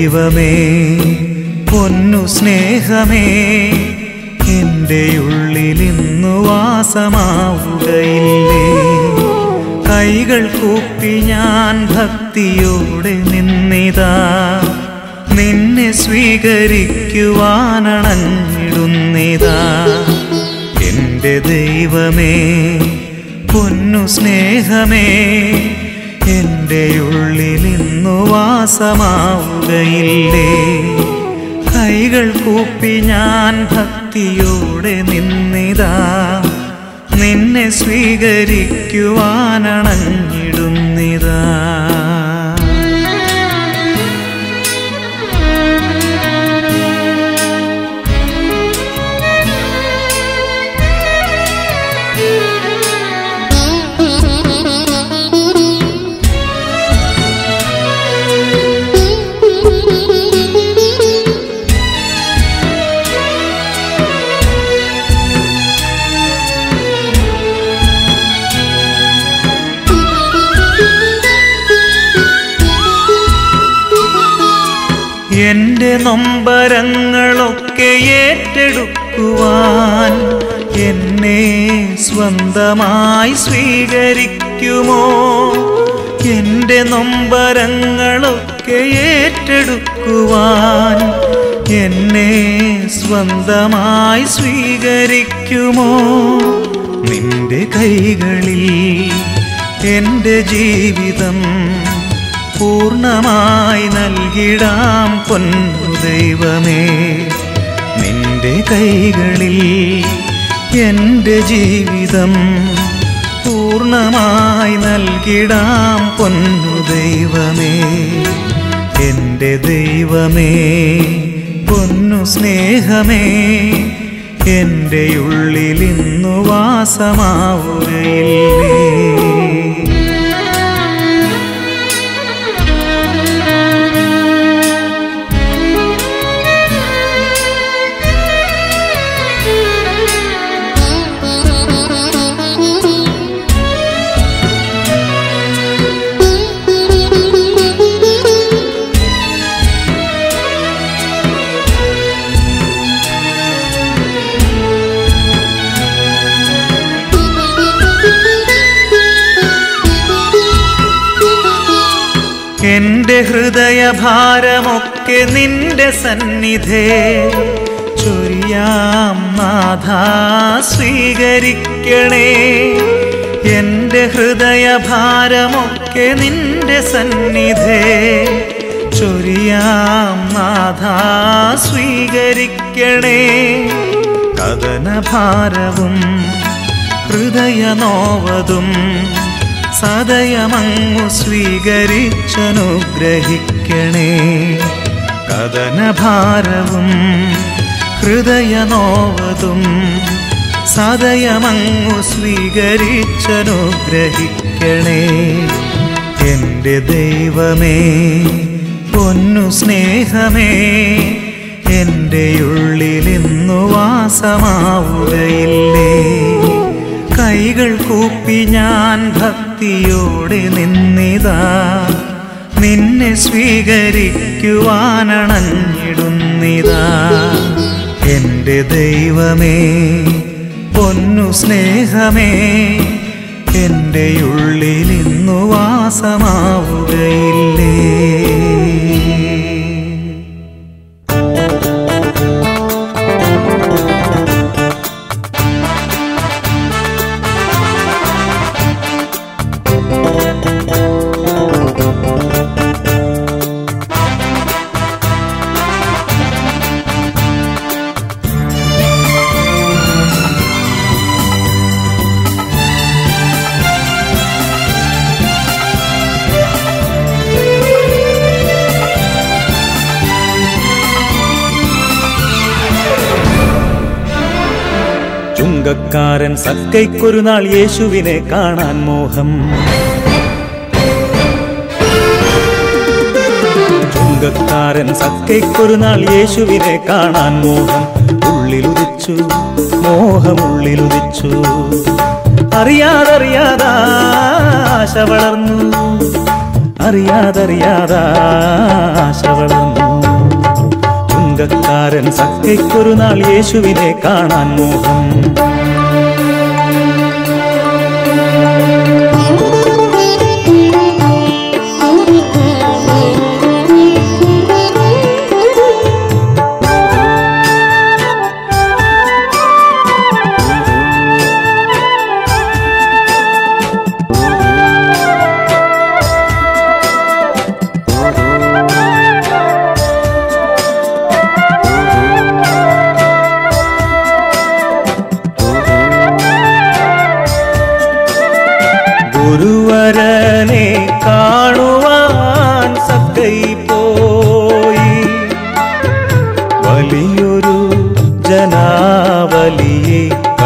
ദൈവമേ പൊന്നു സ്നേഹമേ എൻ്റെ ഉള്ളിൽ ഇന്നു വാസമാവുകയില്ലേ കൈകൾ കൂപ്പി ഞാൻ ഭക്തിയോടെ നിന്നിതാ നിന്നെ സ്വീകരിക്കുവാനണഞ്ഞിടുന്നിതാ എൻ്റെ ദൈവമേ പൊന്നു സ്നേഹമേ എൻ്റെ ഉള്ളിൽ ഇന്നു വാസമാവുകയില്ലേ കൈകൾ കൂപ്പി ഞാൻ ഭക്തിയോടെ നിന്നിതാ നിന്നെ സ്വീകരിക്കുവാനണഞ്ഞിടുന്നിതാ എന്റെ നൊമ്പരങ്ങളൊക്കെ ഏറ്റെടുക്കുവാൻ എന്നെ സ്വന്തമായി സ്വീകരിക്കുമോ എന്റെ നൊമ്പരങ്ങളൊക്കെ ഏറ്റെടുക്കുവാൻ എന്നെ സ്വന്തമായി സ്വീകരിക്കുമോ നിന്റെ കൈകളിൽ എന്റെ ജീവിതം പൂർണ്ണമായി നൽകിടാം പൊന്നു ദൈവമേ നിന്റെ കൈകളിൽ എൻ്റെ ജീവിതം പൂർണ്ണമായി നൽകിടാം പൊന്നു ദൈവമേ എൻ്റെ ദൈവമേ പൊന്നു സ്നേഹമേ എൻ്റെ ഉള്ളിൽ ഇന്നു വാസമാവുകയില്ലേ എന്റെ ഹൃദയഭാരമൊക്കെ നിന്റെ സന്നിധേ ചൊരിയാം നാഥ സ്വീകരിക്കണേ എന്റെ ഹൃദയഭാരമൊക്കെ നിന്റെ സന്നിധേ ചൊരിയാം നാഥ സ്വീകരിക്കണേ കഥനഭാരവും ഹൃദയനോവതും സദയമങ്ങു സ്വീകരിച്ചനുഗ്രഹിക്കണേ കഥനഭാരവും ഹൃദയനോവതും സദയമങ്ങു സ്വീകരിച്ചനുഗ്രഹിക്കണേ എൻ്റെ ദൈവമേ പൊന്നു സ്നേഹമേ എൻ്റെ ഉള്ളിൽ ഇന്നു വാസമാവുകയില്ലേ കൈകൾ കൂപ്പി ഞാൻ ഭക്തിയോടെ നിന്നിതാ നിന്നെ സ്വീകരിക്കുവാനണഞ്ഞിടുന്നിതാ എൻ്റെ ദൈവമേ പൊന്നു സ്നേഹമേ എൻ്റെ ഉള്ളിൽ ഇന്നു വാസമാവുകയില്ലേ ചുങ്കക്കാരൻ സക്കൈക്കൊരു നാൾ യേശുവിനെ കാണാൻ മോഹം ചുങ്കക്കാരൻ സക്കൈക്കൊരു നാൾ യേശുവിനെ കാണാൻ മോഹം ഉള്ളിലുദിച്ചു മോഹമുള്ളിലുദിച്ചു അറിയാതറിയാതാ ആശ വളർന്നു അറിയാതറിയാതാ ആശ വളർന്നു ചുങ്കക്കാരൻ സഖ്യയ്ക്കൊരു നാൾ യേശുവിനെ കാണാൻ മോഹം ഗുരുവരനെ കാണുവാൻ സക്കൈ പോയി വലിയൊരു ജനാവലിയെ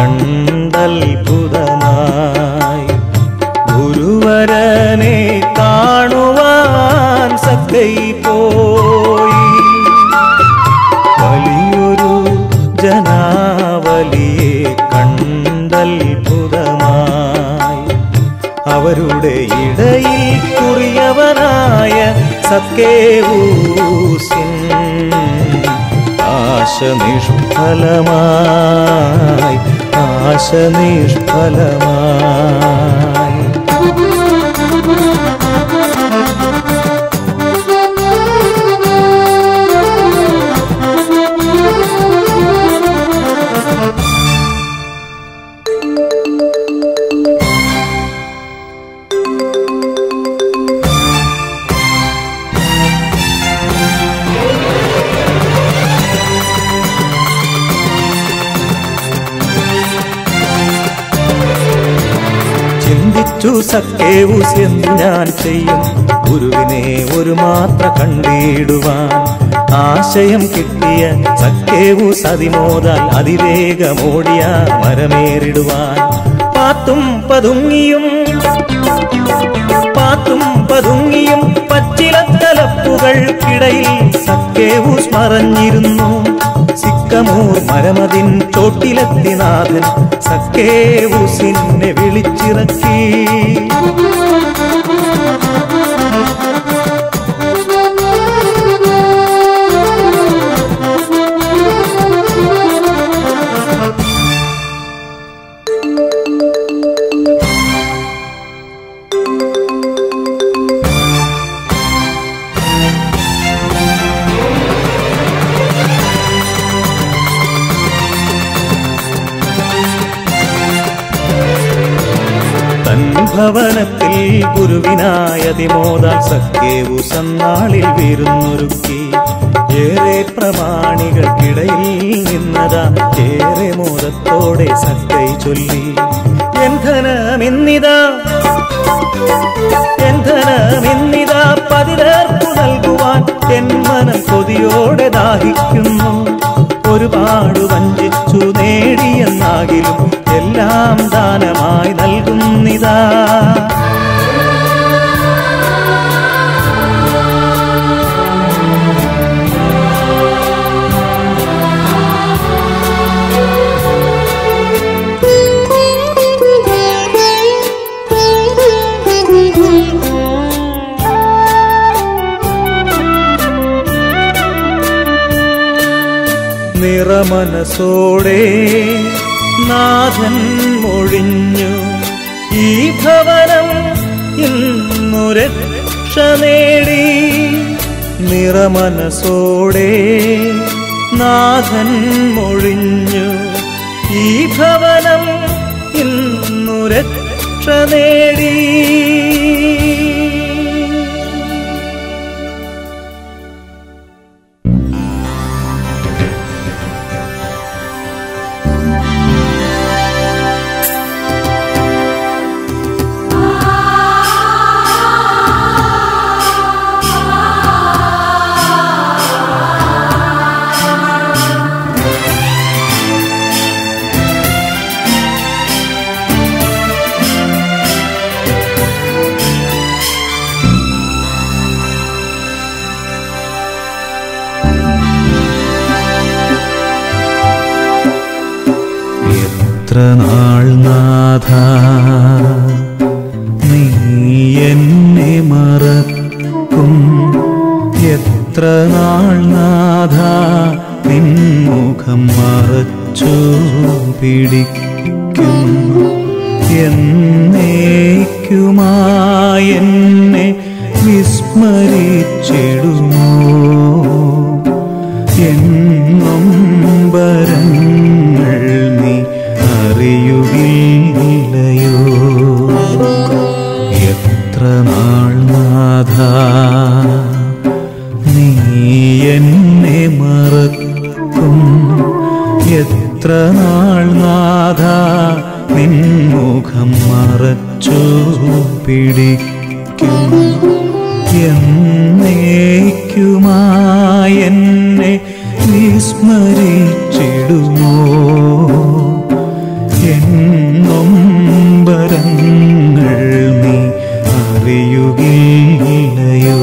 കണ്ടത്ഭുതമായി ഗുരുവരനെ കാണുവാൻ സക്കൈ പോയി വലിയൊരു ജനാവലിയെ കണ്ടത്ഭുതമായി അവരുടെ ഇടയിൽ കുറിയവനായ സക്കേവൂസിൻ ആശ നിഷ്ഫലമായി ആശ നിഷ്ഫലമായി ചിന്തിച്ചു സക്കേവൂസ് എന്തു ഞാൻ ചെയ്യും ഗുരുവിനെ ഒരു മാത്ര കണ്ടിടുവാൻ ആശയം കിട്ടിയ സക്കേവൂസ് അതിമോതാൽ അതിവേഗമോടിയ മരമേറിടുവാൻ പാത്തും പതുങ്ങിയും പാത്തും പതുങ്ങിയും പച്ചിലത്തലപ്പുകൾക്കിടയിൽ സക്കേവൂസ് മറഞ്ഞിരുന്നു സിക്കമൂർ മരമതിൻ ചോട്ടിലെത്തി നാഥൻ സക്കേവൂസിനെ വിളിച്ചിറക്കി തൻ ഭവനത്തിൽ ഗുരുവിനായതിമോദാൽ സഖ്യേവു സന്നാളിൽ വിരുന്നൊരുക്കി ഏറെ പ്രമാണികൾക്കിടയിൽ നിന്നതാ ഏറെ മോദത്തോടെ സക്കൈ ചൊല്ലി എന്ധനമിന്നിതാ എന്ധനമിന്നിതാ പതിനേർക്കു നൽകുവാൻ എൻ മനം കൊതിയോടെ ദാഹിക്കുന്നു ഒരുപാട് വഞ്ചിച്ചു നേടിയെന്നാകിലും എല്ലാം ദാനമായി നൽകുന്നിതാ നിറമനസോടെ നാഥൻ മൊഴിഞ്ഞു ഈ ഭവനം ഇന്നു രക്ഷ നേടി നിറമനസോടെ നാഥൻ മൊഴിഞ്ഞു ഈ ഭവനം ഇന്നു രക്ഷ നേടി എത്ര നാൾ നാഥ നീ എന്നെ മറക്കും എത്ര നാൾ നാഥ നിൻമുഖം മറച്ചു പിടിക്കും എന്നേക്കുമായെന്നെ വിസ്മരിച്ചിടുമോ എന്നും വരങ്ങൾ നീ അറിയുകയില്ലയോ എത്ര നാൾ നാഥ നീ എന്നെ മറക്കും എത്ര നാൾ നാഥ നിൻമുഖം മറച്ചു പിടിക്കും എന്നേക്കുമായെന്നെ വിസ്മരിച്ചിടുമോ എന്നും വരങ്ങൾ നീ അറിയുകയില്ലയോ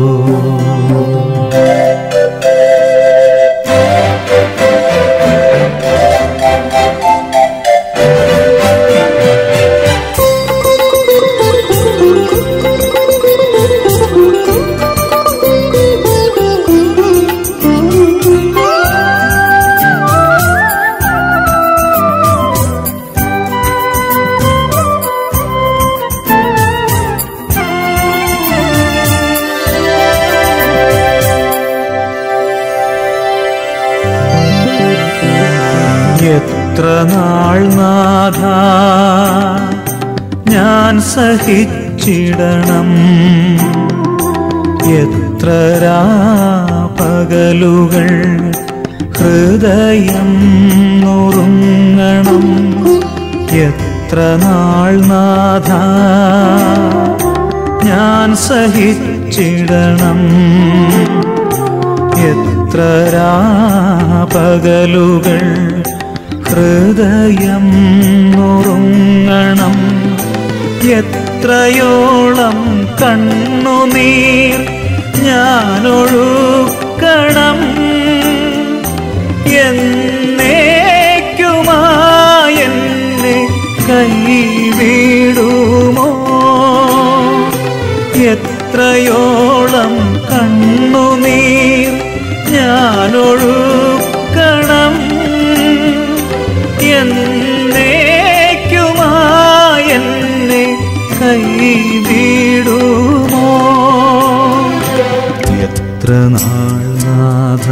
എത്ര നാൾ നാഥ ഞാൻ സഹിച്ചിടണം എത്ര പകലുകൾ ഹൃദയം നുറുങ്ങണം എത്ര നാൾ നാഥ ഞാൻ സഹിച്ചിടണം എത്ര പകലുകൾ ഹൃദയം നുറുങ്ങണം എത്രയോളം കണ്ണുനീർ ഞാനൊഴുക്കണം എന്നേക്കുമായെന്നെ കൈവിടുമോ എത്രയോളം കണ്ണുനീർ ഞാനൊഴുക്കണം എന്നേക്കുമായെന്നെ കൈവിടുമോ എത്ര നാൾ നാഥ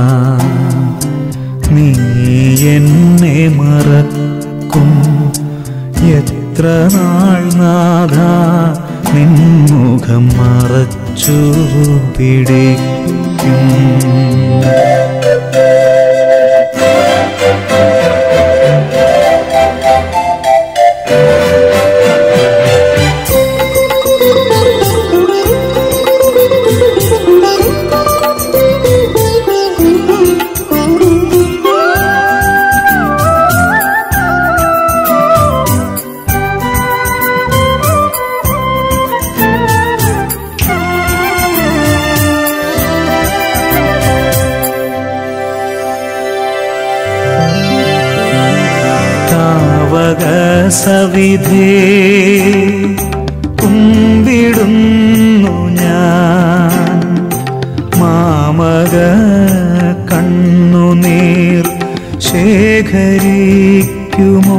നീ എന്നെ മറക്കും എത്ര നാൾ നാഥ നിൻമുഖം മറച്ചു പിടിക്കും താവക സവിധേ കുമ്പിടുന്നു ഞാൻ മാമക കണ്ണുനീർ ശേഖരിക്കുമോ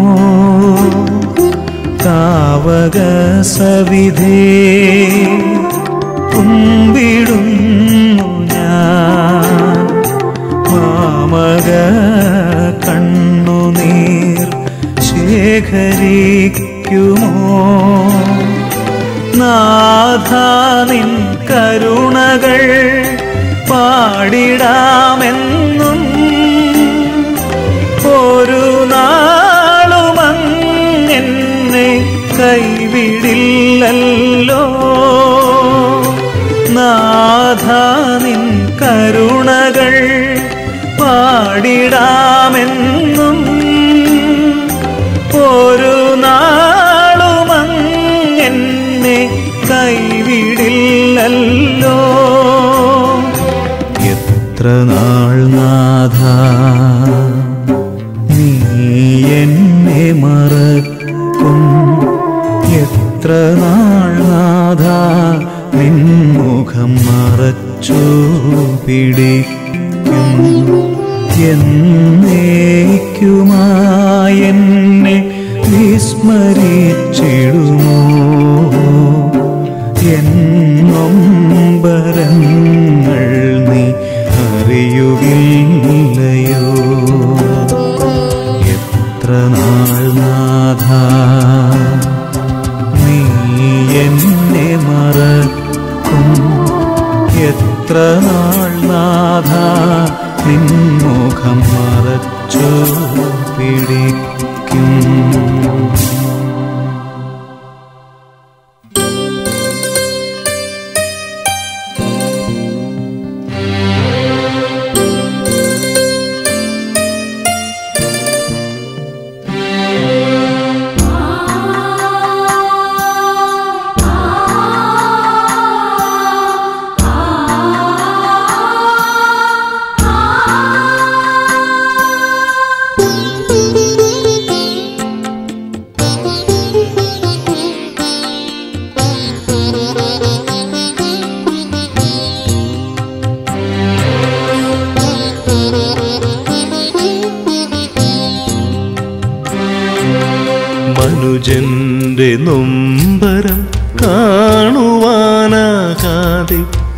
താവക സവിധേ കുമ്പിടുന്നു ഞാൻ മാമക കണ്ണുനീർ ശേഖരിക്കുമോ നാഥാനിൻ കരുണകൾ പാടിടാമെന്നും ഒരു നാളുമങ്ങെന്നെ കൈവിടില്ലല്ലോ നാഥാനിൻ കരുണകൾ പാടിടാമെന്നും ഒരു നാളുമങ്ങെന്നെ കൈവിടില്ലല്ലോ എത്ര നാൾ നാഥ നീ എന്നെ മറക്കും എത്ര സ്മരിച്ചിടുമോ എന്നൊമ്പരങ്ങൾ നീ അറിയുകില്ലയോ എത്ര നാൾ നാഥ നീ എന്നെ മറക്കും എത്ര നാൾ നാഥ നിൻമുഖം മറച്ചു പിടിക്കും മനുജന്റെ നൊമ്പരം കാണുവാനാകാതെ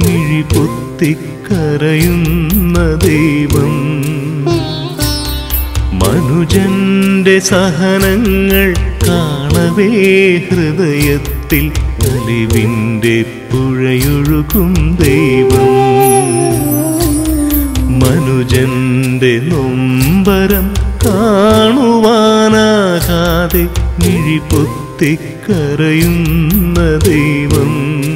മിഴിപൊത്തിക്കരയുന്ന ദൈവം മനുജന്റെ സഹനങ്ങൾ കാണവേ ഹൃദയത്തിൽ അലിവിൻ്റെ പുഴയൊഴുകും ദൈവം മനുജന്റെ നൊമ്പരം കാണുവാനാകാതെ മിഴിപൊത്തിക്കരയുന്ന ദൈവം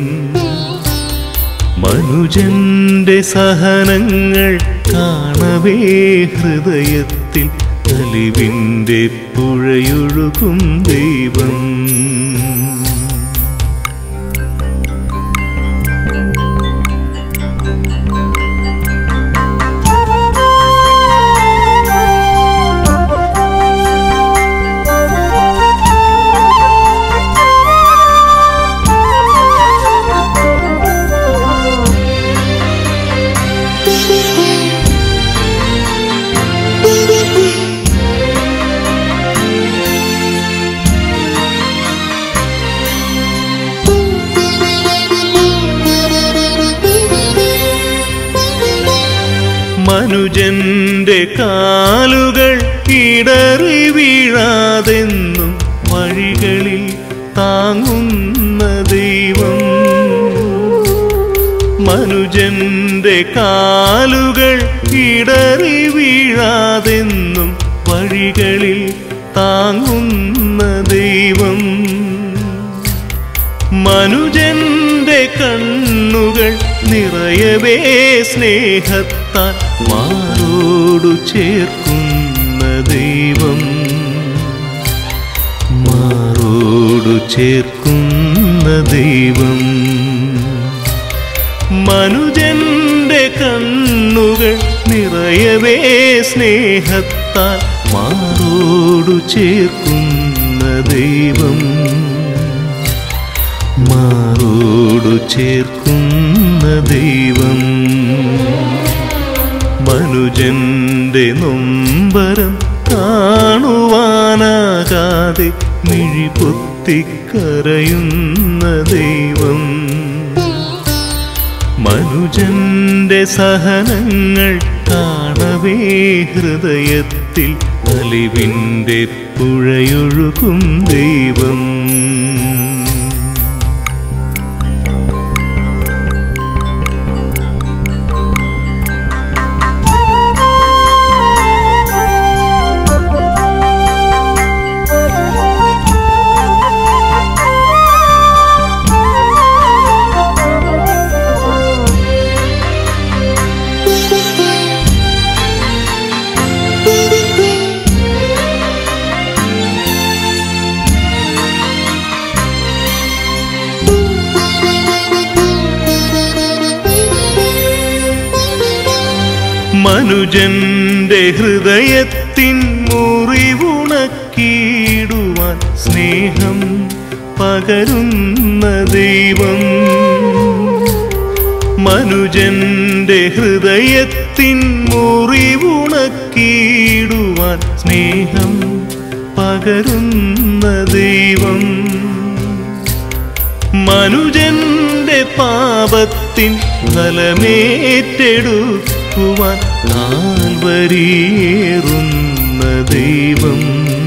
മനുജന്റെ സഹനങ്ങൾ കാണവേ ഹൃദയത്തിൽ അലിവിൻ്റെ പുഴയൊഴുകും ദൈവം മനുജന്റെ കാലുകൾ ഇടറി വീഴാതെന്നും വഴികളിൽ താങ്ങുന്ന ദൈവം മനുജന്റെ കാലുകൾ ഇടറി വീഴാതെന്നും വഴികളിൽ താങ്ങുന്ന ദൈവം മനുജന്റെ കണ്ണുകൾ നിറയവേ സ്നേഹത്താൽ മാറോടു ചേർക്കുന്ന ദൈവം മാറോടു ചേർക്കുന്ന ദൈവം മനുജന്റെ കണ്ണുകൾ നിറയവേ സ്നേഹത്താൽ മാറോടു ചേർക്കുന്ന ദൈവം മാറോടു ചേർക്കുന്ന ദൈവം മനുജന്റെ നൊമ്പരം കാണുവാനാകാതെ മിഴിപൊത്തിക്കരയുന്ന ദൈവം മനുജന്റെ സഹനങ്ങൾ കാണവേ ഹൃദയത്തിൽ അലിവിൻ്റെ പുഴയൊഴുകും ദൈവം മനുജന്റെ ഹൃദയത്തിൻ മുറിവുണക്കിയിടുവാൻ സ്നേഹം പകരുന്ന ദൈവം മനുജന്റെ ഹൃദയത്തിൻ മുറിവുണക്കിയിടുവാൻ സ്നേഹം പകരുന്ന പകരുന്ന ദൈവം മനുജന്റെ പാപത്തിൻ ഫലമേറ്റെടുക്കുവാൻ കാൽവരിയേറുന്ന ദൈവം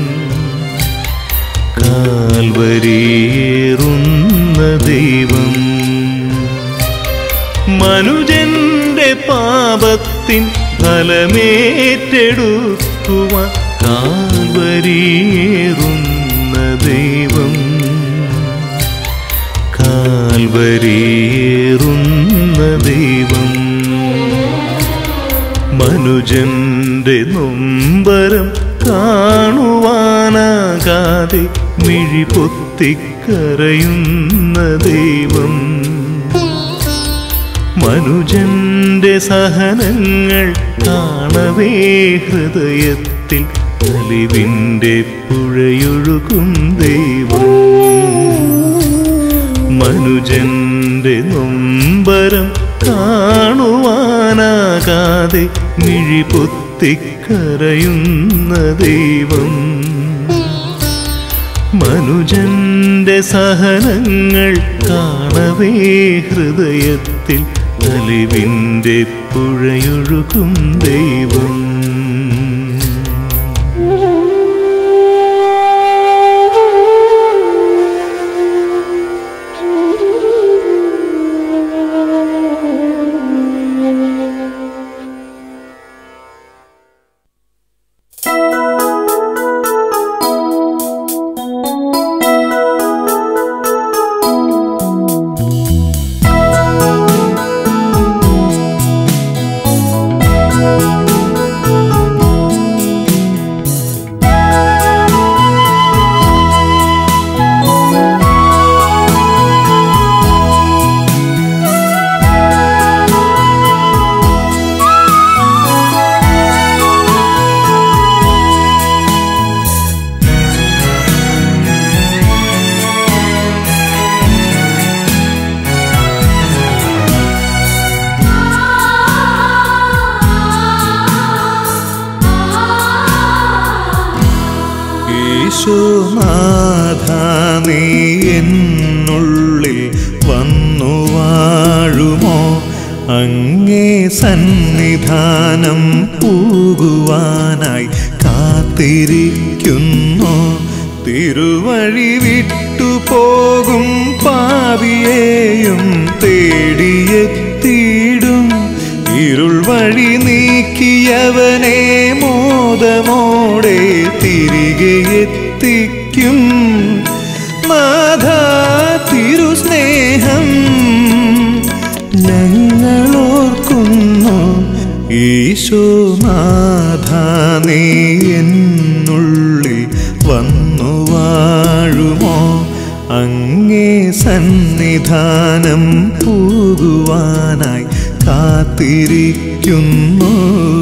കാൽവരിയേറുന്ന ദൈവം മനുജന്റെ പാപത്തിൻ ഫലമേറ്റെടുക്കുവാൻ കാൽവരിയേറുന്ന ദൈവം കാൽവരിയേറുന്ന ദൈവം മനുജന്റെ നൊമ്പരം കാണുവാനാകാതെ മിഴി പൊത്തിക്കരയുന്ന ദൈവം മനുജന്റെ സഹനങ്ങൾ കാണവേ ഹൃദയത്തിൽ അലിവിൻ്റെ പുഴയൊഴുകും ദൈവം മനുജന്റെ നൊമ്പരം കാണുവാനാകാതെ മിഴി പൊത്തിക്കരയുന്ന ദൈവം മനുജന്റെ സഹനങ്ങൾ കാണവേ ഹൃദയത്തിൽ അലിവിൻ്റെ പുഴയൊഴുകും ദൈവം യേശുനാഥ നീ എന്നുള്ളിൽ വന്നു വാഴുമോ അങ്ങേ സന്നിധാനം പൂകുവാനായി കാത്തിരിക്കുന്നു തിരുവഴി വിട്ടു പോകും പാവിയെയും തേടിയെത്തിയിടും ഇരുൾ വഴി നീക്കിയവനെ മോദമോടെ തിരികെ എത്തിക്കും നാഥ തിരുസ്നേഹം ഞങ്ങളോർക്കുന്നു ഈശോനാഥ നീ എന്നുള്ളിൽ വന്നു വാഴുമോ അങ്ങേ സന്നിധാനം പോകുവാനായി കാത്തിരിക്കുന്നു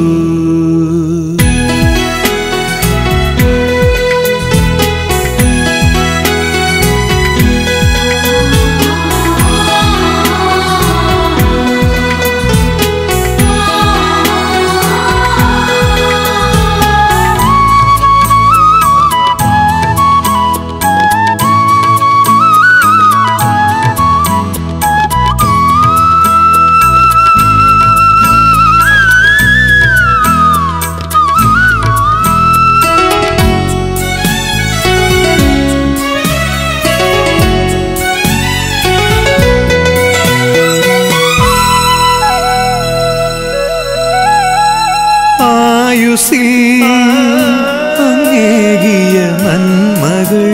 ആയുസിൽ അങ്ങേകിയ നന്മകൾ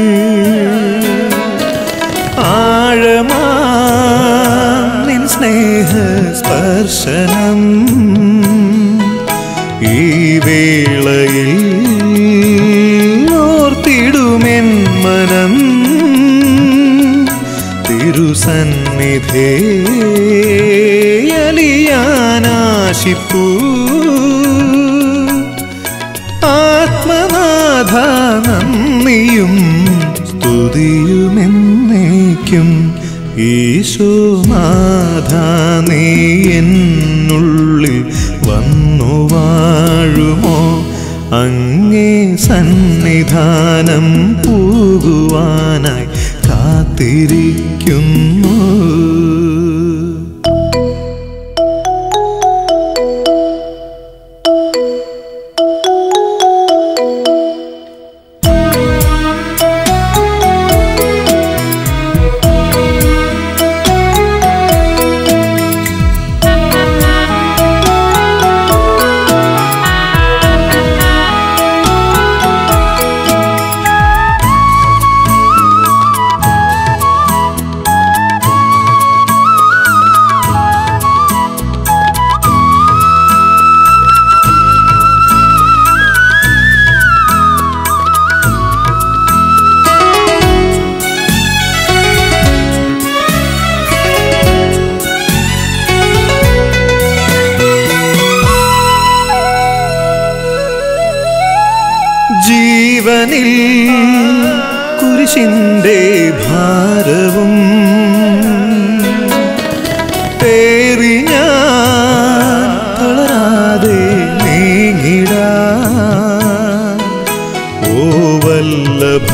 ആഴമാ നിൻ സ്നേഹ സ്പർശനം ഈ വേളയിൽ ഓർത്തിടുമെൻ മനം തിരുസന്നിധേ അലിയാനാശിപ്പൂ ആത്മനാഥ നന്ദിയും സ്തുതിയുമെന്നേക്കും ഈശോനാഥ നീ എന്നുള്ളിൽ വന്നു വാഴുമോ അങ്ങേ സന്നിധാനം പോകുവാനായി കാത്തിരിക്കുന്നു ജീവനിൽ കുരിശിൻ്റെ ഭാരവും പേറി ഞാൻ തളരാതെ നീങ്ങിടാ ഓ വല്ലഭ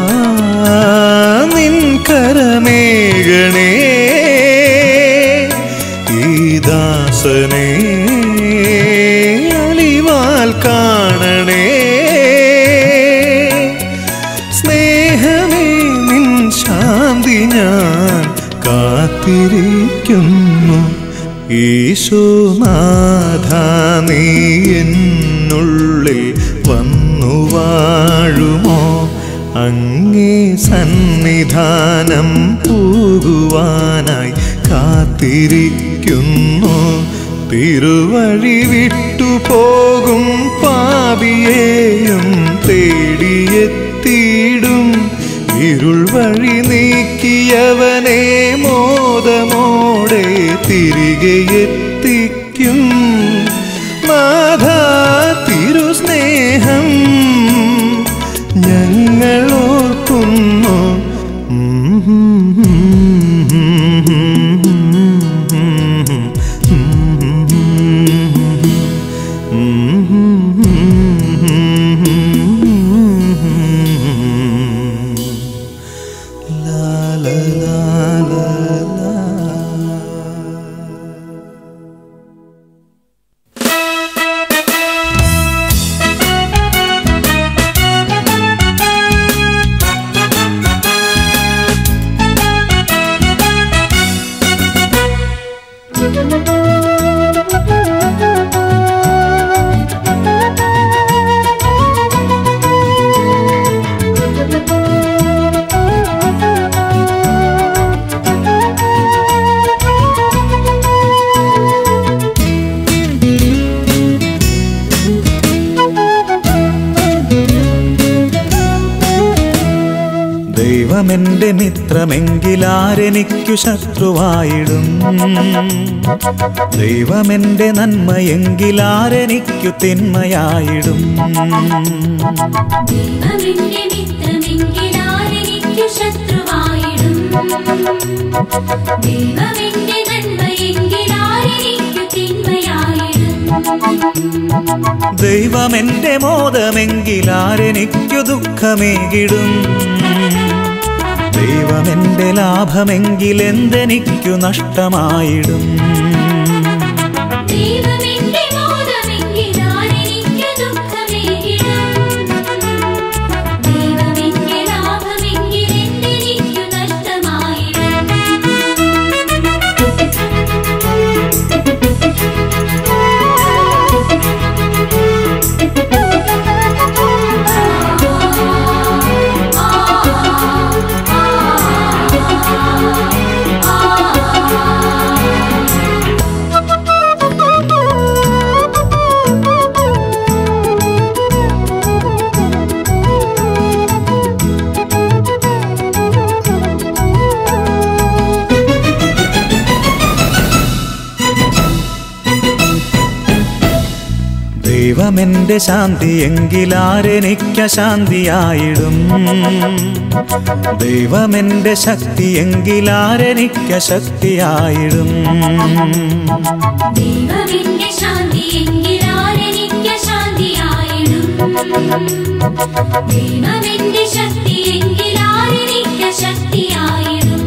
നിൻ കരമേകണേ ഈ ദാസനെ അലിവാൽ കാണണേ സ്നേഹമേ നിൻ ശാന്തി ഞാൻ കാത്തിരിക്കുന്നു ഈശോനാഥ നീ എന്നുള്ളിൽ വന്നു വാഴുമോ അങ്ങേ സന്നിധാനം പോകുവാനായി കാത്തിരിക്കുന്നു തിരുവഴി വിട്ടു പോകും പാപിയെയും തേടിയെത്തിയിടും ഇരുൾ വഴി നീക്കിയവനെ മോദമോടെ തിരികെ എത്തിക്കും നാഥ തിരുസ്നേഹം ഞങ്ങളോർക്കുന്നു La la la la la. ദൈവമെന്റെ മിത്രമെങ്കിലാരെനിക്കു ശത്രുവായിടും ദൈവമെന്റെ നന്മയെങ്കിലാരെനിക്കു തിന്മയായിടും ദൈവമെന്റെ മിത്രമെങ്കിലാരെനിക്കു ശത്രുവായിടും ദൈവമെന്റെ നന്മയെങ്കിലാരെനിക്കു തിന്മയായിടും ദൈവമെന്റെ മോദമെങ്കിലാരെനിക്കു ദുഃഖമേകിടും ദൈവമെന്റെ ലാഭമെങ്കിലെന്തെനിക്കു നഷ്ടമായിടും ദൈവമെന്റെ മോദമെങ്കിലാരെനിക്കു ദുഃഖമേകിടും ദൈവമെന്റെ ലാഭമെങ്കിലെന്തെനിക്കു നഷ്ടമായിടും ദൈവമെന്റെ ശാന്തി എങ്കിലാരെനിക്ക ശാന്തിയായിടും ദൈവമെന്റെ ശക്തി എങ്കിലാരെനിക്ക ശക്തിയായിടും ദൈവമെന്റെ ശാന്തി എങ്കിലാരെനിക്ക ശാന്തിയായിടും ദൈവമെന്റെ ശക്തിയെങ്കിൽ ആരെനിക്ക് ശക്തിയായിടും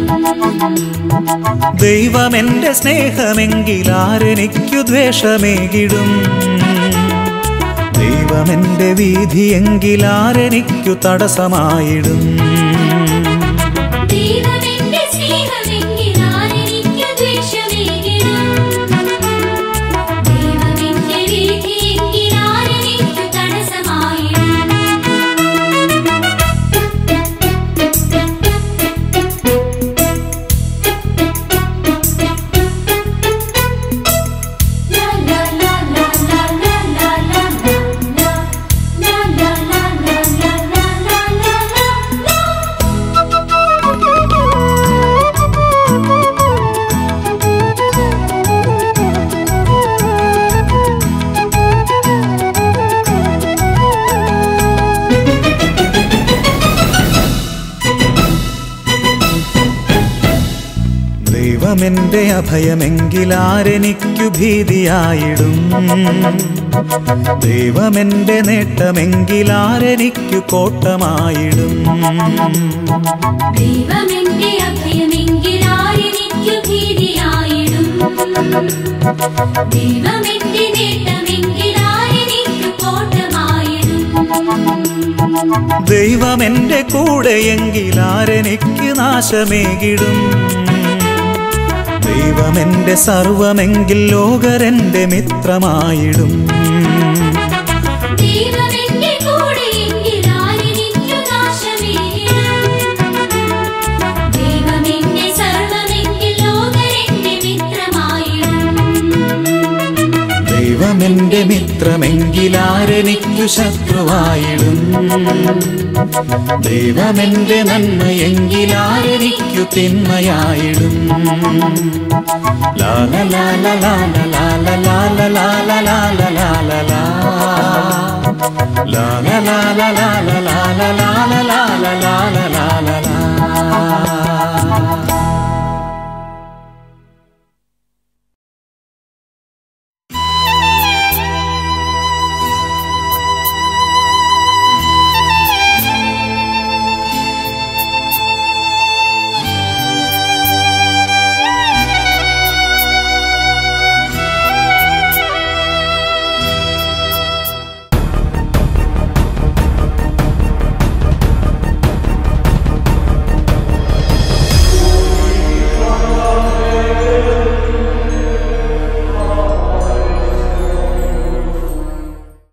ദൈവമെന്റെ സ്നേഹമെങ്കിൽ ആരെനിക്കു ദ്വേഷമേകിടും ദൈവമെന്റെ വീതിയെങ്കിൽ ആരെനിക്കു തടസ്സമായിടും ദൈവമെന്റെ സ്നേഹമെങ്കിൽ ആരെനിക്ക് ദ്വേഷമേകിടും ദൈവമെന്റെ വീതിയെങ്കിൽ ആരെനിക്ക് തടസ്സമായിടും La la la la la la la la la La la la la la la la la la ദൈവമെന്റെ അഭയമെങ്കിൽ ആരെനിക്കു ഭീതിയായിടും ദൈവമെന്റെ നേട്ടമെങ്കിൽ ആരെനിക്കു കോട്ടമായിടും ദൈവമെന്റെ അഭയമെങ്കിൽ ആരെനിക്കു ഭീതിയായിടും ദൈവമെന്റെ നേട്ടമെങ്കിൽ ആരെനിക്കു കോട്ടമായിടും ദൈവമെന്റെ കൂടെയെങ്കിൽ ആരെനിക്ക് നാശമേകിടും ദൈവമെന്റെ സർവമെങ്കിൽ ലോകരെന്റെ മിത്രമായിടും ദൈവമെന്റെ കൂടെയെങ്കിൽ ആരെനിക്കു നാശമേകിടും ദൈവമെന്റെ സർവമെങ്കിൽ ലോകരെന്റെ മിത്രമായിടും ദൈവമെന്റെ മിത്രമെങ്കിൽ ആരെനിക്കു ശത്രുവായിടും ദൈവമെന്റെ നന്മയെങ്കിൽ ആരെനിക്കു തിന്മയായിടും Lala Lala Lala Lala Lala Lala Lala Lala ലാ. ലാല ലാല ലാല ലാല ലാല ലാല ലാല ലാ